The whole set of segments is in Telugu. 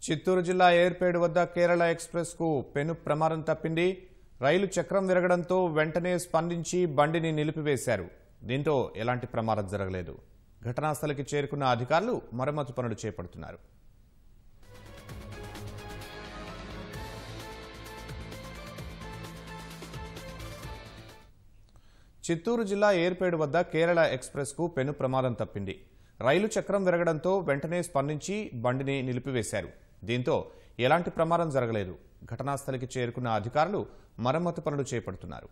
చిత్తూరు జిల్లా ఏర్పేడు వద్ద కేరళ ఎక్స్ప్రెస్ కు పెను ప్రమాదం తప్పింది రైలు చక్రం విరగడంతో వెంటనే స్పందించి బండిని నిలిపివేశారు దీంతో ఎలాంటి ప్రమాదం జరగలేదు ఘటనా స్థలికి చేరుకున్న అధికారులు మరమ్మతు పనులు చేపడుతున్నారు చిత్తూరు జిల్లా ఏర్పేడు వద్ద కేరళ ఎక్స్ప్రెస్ కు పెను ప్రమాదం తప్పింది రైలు చక్రం విరగడంతో వెంటనే స్పందించి బండిని నిలిపివేశారు దీంతో ఎలాంటి ప్రమాదం జరగలేదు ఘటనా స్థలికి చేరుకున్న అధికారులు మరమ్మతు పనులు చేపడుతున్నారు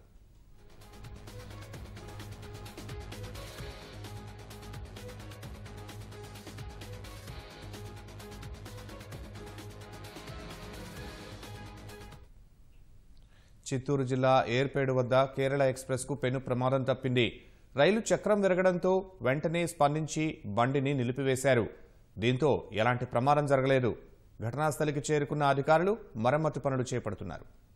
చిత్తూరు జిల్లా ఏర్పేడు వద్ద కేరళ ఎక్స్ప్రెస్ కు పెను ప్రమాదం తప్పింది రైలు చక్రం విరగడంతో వెంటనే స్పందించి బండిని నిలిపివేశారు దీంతో ఎలాంటి ప్రమాదం జరగలేదు ఘటనా స్థలికి చేరుకున్న అధికారులు మరమ్మతు పనులు చేపడుతున్నారు